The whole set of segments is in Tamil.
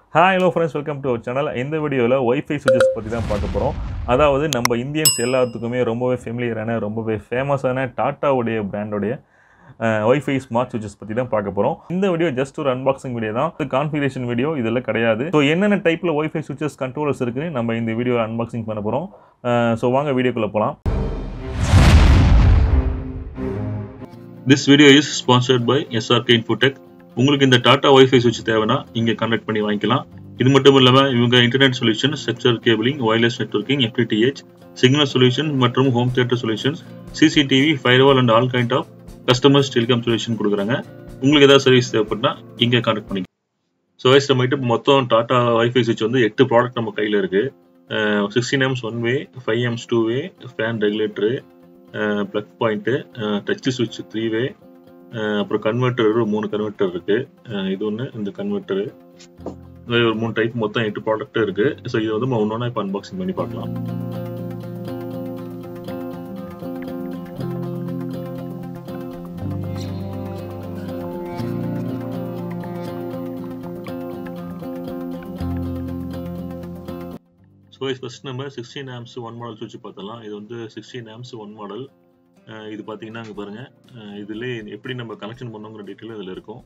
Hi hello friends welcome to our channel இந்த வீடியோவில் ஒய்ஃபை சுவிச்சஸ் பற்றி தான் பார்க்க போகிறோம் அதாவது நம்ம இந்தியன்ஸ் எல்லாத்துக்குமே ரொம்பவே ஃபெமிலியரான ரொம்பவே ஃபேமஸான டாட்டாவுடைய பிராண்டோடைய ஒய்ஃபை ஸ்மார்ட் சுவிச்சஸ் பற்றி தான் பார்க்க போகிறோம் இந்த வீடியோ ஜஸ்ட் ஒரு அன்பாக்சிங் வீடியோ தான் இது கான்ஃபிகரேஷன் வீடியோ இதில் கிடையாது ஸோ என்னென்ன டைப்பில் ஒய்ஃபை சுவிச்சஸ் கண்ட்ரோலர்ஸ் இருக்குன்னு நம்ம இந்த வீடியோ அன்பாக்சிங் பண்ண போகிறோம் ஸோ வாங்க வீடியோக்குள்ளே போகலாம் This video is sponsored by SRK Infotech. உங்களுக்கு இந்த டாடா வைஃபை சுவிட்ச் தேவைன்னா இங்கே கான்டாக்ட் பண்ணி வாங்கிக்கலாம் இது மட்டும் இல்லாமல் இவங்க internet solution structure cabling wireless networking FTTH signal solution மற்றும் home theatre solutions CCTV firewall and all kind of customers telecom solution கொடுக்குறாங்க உங்களுக்கு ஏதாவது சர்வீஸ் தேவைப்பட்டா இங்கே கான்டாக்ட் பண்ணி ஸோ வைஸ் நம்ம கிட்ட மொத்தம் டாடா வைஃபை சுவிட்ச் வந்து எட்டு ப்ராடக்ட் நம்ம கையில் இருக்கு sixteen amps one way five amps two way fan regulator plug point touch சுவிட்ச் த்ரீ வே அப்புறம் கன்வெர்ட்டர் ஒரு மூணு கன்வெர்ட்டர் இருக்கு அஹ் இது ஒன்று இந்த கன்வெர்ட்டரு ஒரு மூணு டைப் மொத்தம் எட்டு ப்ராடக்ட் இருக்கு ஸோ இது வந்து நம்ம ஒன்றா இப்போ அன்பாக்சிங் பண்ணி பார்க்கலாம் ஸோ ஃபர்ஸ்ட் நம்ம சிக்ஸ்டீன் ஆம்ஸ் ஒன் மாடல் சுவிட்ச் பார்த்தலாம் இது வந்து சிக்ஸ்டீன் ஆம்ஸ் ஒன் மாடல் இது பார்த்தீங்கன்னா அங்கே பாருங்க இதில் எப்படி நம்ம கனெக்ஷன் பண்ணோங்கிற டீட்டெயில் இதில் இருக்கும்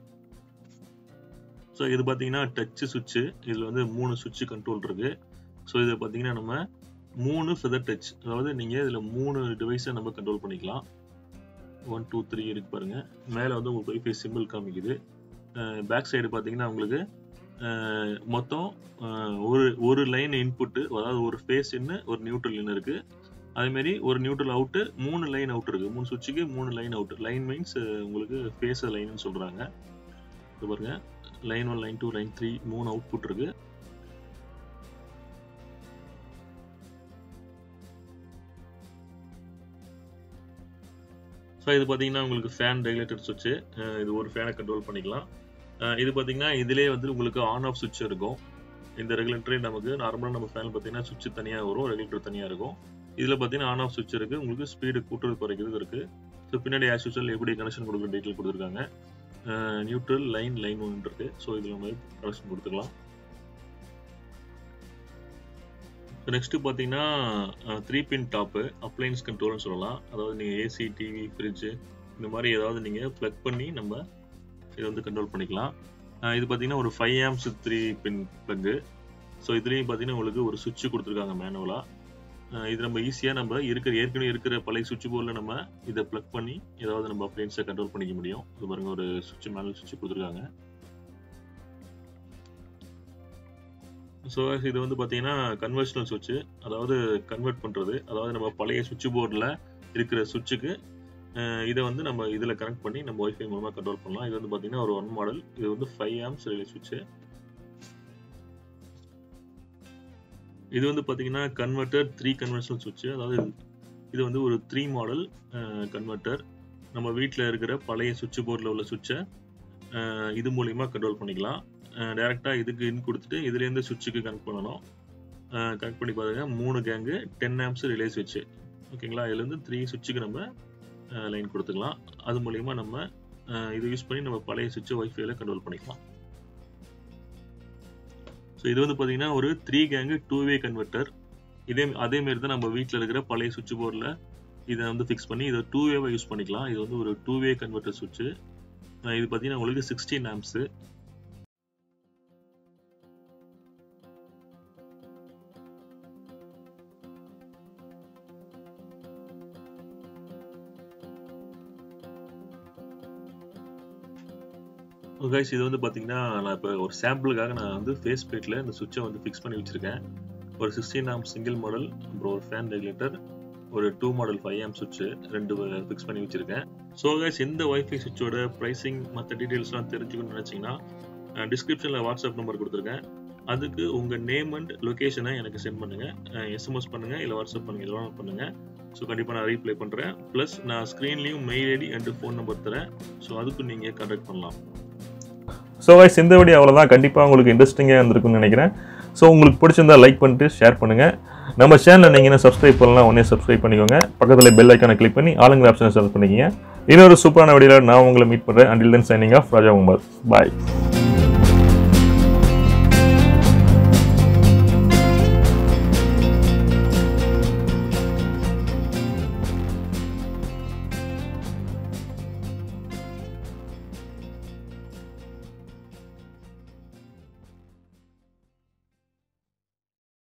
ஸோ இது பார்த்தீங்கன்னா டச் சுவிட்சு இதில் வந்து மூணு சுவிட்ச் கண்ட்ரோல் இருக்கு ஸோ இதை பார்த்தீங்கன்னா நம்ம மூணு ஃபெதர் டச் அதாவது நீங்கள் இதில் மூணு டிவைஸை நம்ம கண்ட்ரோல் பண்ணிக்கலாம் ஒன் டூ த்ரீ இருக்கு பாருங்க மேலே வந்து உங்களுக்கு ஒய்ஃபை சிம்பிள் காமிக்குது பேக் சைடு பார்த்தீங்கன்னா உங்களுக்கு மொத்தம் ஒரு ஒரு லைன் இன்புட்டு அதாவது ஒரு ஃபேஸ் இன்னு ஒரு நியூட்ரல் இன் இருக்கு அதேமாரி ஒரு நியூட்ரல் அவுட்டு மூணு லைன் அவுட் இருக்கு மூணு சுவிட்சுக்கு மூணு லைன் அவுட் லைன் மீன்ஸ் உங்களுக்கு ஃபேஸ் லைன்னு சொல்றாங்க இது பாருங்க line one line two line three மூணு அவுட்புட் இருக்கு ஸோ இது பார்த்தீங்கன்னா உங்களுக்கு ஃபேன் ரெகுலேட்டர் சுவிட்சு இது ஒரு ஃபேனை கண்ட்ரோல் பண்ணிக்கலாம் இது பார்த்தீங்கன்னா இதிலே வந்து உங்களுக்கு ஆன் ஆஃப் சுவிட்ச் இருக்கும் இந்த ரெகுலேட்டரே நமக்கு நார்மலாக நம்ம ஃபேன் பார்த்தீங்கன்னா சுவிட்ச் தனியாக வரும் ரெகுலேட்டர் தனியாக இருக்கும் இதில் பார்த்தீங்கன்னா ஆன் ஆஃப் சுவிட்ச் இருக்குது உங்களுக்கு ஸ்பீடு கூட்டுறது குறைக்கிறது இருக்குது ஸோ பின்னாடி ஆஸ் யூஸ்வல் எப்படி கனெக்ஷன் கொடுக்குற டீட்டெயில் கொடுத்துருக்காங்க நியூட்ரல் லைன் லைன் ஒன்று இருக்குது ஸோ இதில் நம்ம கனெக்ஷன் கொடுத்துக்கலாம் நெக்ஸ்ட்டு பார்த்தீங்கன்னா த்ரீ பின் டாப்பு அப்ளைன்ஸ் கண்ட்ரோல்னு சொல்லலாம் அதாவது நீங்கள் ஏசி டிவி ஃப்ரிட்ஜு இந்த மாதிரி ஏதாவது நீங்கள் ப்ளக் பண்ணி நம்ம இதை வந்து கண்ட்ரோல் பண்ணிக்கலாம் இது பார்த்தீங்கன்னா ஒரு five amps three pin plug so இதுலேயும் பார்த்தீங்கன்னா உங்களுக்கு ஒரு சுவிட்ச் கொடுத்துருக்காங்க மேனுவலாக இது நம்ம ஈஸியாக நம்ம இருக்கிற ஏற்கனவே இருக்கிற பழைய சுவிட்ச் போர்டில் நம்ம இதை ப்ளக் பண்ணி ஏதாவது நம்ம அப்ளைன்ஸை கண்ட்ரோல் பண்ணிக்க முடியும் இது பாருங்க ஒரு சுவிட்ச் மேனுவல் சுவிட்ச் கொடுத்துருக்காங்க ஸோ இது வந்து பார்த்தீங்கன்னா கன்வர்ஷனல் சுவிட்சு அதாவது கன்வெர்ட் பண்ணுறது அதாவது நம்ம பழைய சுவிட்ச் போர்டில் இருக்கிற சுவிட்சுக்கு இதை வந்து நம்ம இதில் கனெக்ட் பண்ணி நம்ம ஒய்ஃபை மூலமாக கண்ட்ரோல் பண்ணலாம் இது வந்து பார்த்தீங்கன்னா ஒரு ஒன் மாடல் இது வந்து ஃபைவ் ஆம்ஸ் ரிலே சுவிட்சு இது வந்து பார்த்தீங்கன்னா கன்வெர்ட்டர் த்ரீ கன்வெர்ஷனல் சுவிட்சு அதாவது இது வந்து ஒரு த்ரீ மாடல் கன்வெர்ட்டர் நம்ம வீட்டில் இருக்கிற பழைய சுவிட்ச் போர்டில் உள்ள சுவிட்சை இது மூலியமாக கண்ட்ரோல் பண்ணிக்கலாம் டேரெக்டாக இதுக்கு இன் கொடுத்துட்டு இதுலேருந்து சுவிட்சுக்கு கனெக்ட் பண்ணணும் கனெக்ட் பண்ணி பாருங்க மூணு கேங்கு டென் ஆம்ஸ் ரிலே சுவிட்சு ஓகேங்களா இதுலேருந்து த்ரீ சுவிட்சுக்கு நம்ம லைன் கொடுத்துக்கலாம் அது மூலயமா நம்ம இது யூஸ் பண்ணி நம்ம பழைய சுவிட்சை ஒய்ஃபைல கண்ட்ரோல் பண்ணிக்கலாம் ஸோ இது வந்து பார்த்தீங்கன்னா ஒரு three gang two way converter இதே அதே மாரி தான் நம்ம வீட்டில் இருக்கிற பழைய சுவிட்ச் போர்டில் இதை வந்து ஃபிக்ஸ் பண்ணி இதை டூ வேவை யூஸ் பண்ணிக்கலாம் இது வந்து ஒரு டூ வே கன்வெர்ட்டர் சுவிட்சு இது பார்த்தீங்கன்னா உங்களுக்கு சிக்ஸ்டீன் ஆம்ஸு கைஸ் இது வந்து பார்த்தீங்கன்னா நான் இப்போ ஒரு சாம்பிளுக்காக நான் வந்து ஃபேஸ் பிளேட்டில் இந்த சுவிட்சை வந்து ஃபிக்ஸ் பண்ணி வச்சுருக்கேன் ஒரு சிக்ஸ்டீன் ஆம் சிங்கிள் மாடல் அப்புறம் ஒரு ஃபேன் ரெகுலேட்டர் ஒரு டூ மாடல் ஃபைவ் ஆம் சுவிட்சு ரெண்டு ஃபிக்ஸ் பண்ணி வச்சுருக்கேன் ஸோ கைஸ் இந்த ஒய்ஃபை சுவிட்சோட ப்ரைஸிங் மற்ற டீட்டெயில்ஸ்லாம் தெரிஞ்சுக்கணும்னு நினச்சிங்கன்னா டிஸ்கிரிப்ஷனில் வாட்ஸ்அப் நம்பர் கொடுத்துருக்கேன் அதுக்கு உங்கள் நேம் அண்ட் லொக்கேஷனை எனக்கு சென்ட் பண்ணுங்கள் எஸ்எம்எஸ் பண்ணுங்கள் இல்லை வாட்ஸ்அப் பண்ணுங்கள் இதெல்லாம் பண்ணுங்கள் ஸோ கண்டிப்பாக நான் ரீப்ளை பண்ணுறேன் ப்ளஸ் நான் ஸ்க்ரீன்லேயும் mail ID and phone number தரேன் ஸோ அதுக்கு நீங்கள் கான்டாக்ட் பண்ணலாம் ஸோ வைஸ் இந்த வீடியோ அவ்வளோதான் கண்டிப்பாக உங்களுக்கு இன்ட்ரெஸ்டிங்காக இருந்திருக்குன்னு நினைக்கிறேன் ஸோ உங்களுக்கு பிடிச்சிருந்தா லைக் பண்ணிட்டு ஷேர் பண்ணுங்கள் நம்ம சேனலை நீங்கள் என்ன சப்ஸ்கிரைப் பண்ணலாம் உடனே சப்ஸ்கிரைப் பண்ணிக்கோங்க பக்கத்தில் பெல் ஐக்கானை கிளிக் பண்ணி ஆளுங்கிற ஆப்ஷனை செலக்ட் பண்ணிக்கிங்க இன்னொரு சூப்பரான வீடியோவில் நான் உங்களை மீட் பண்ணுறேன் until then signing off Raja Mohammed பாய்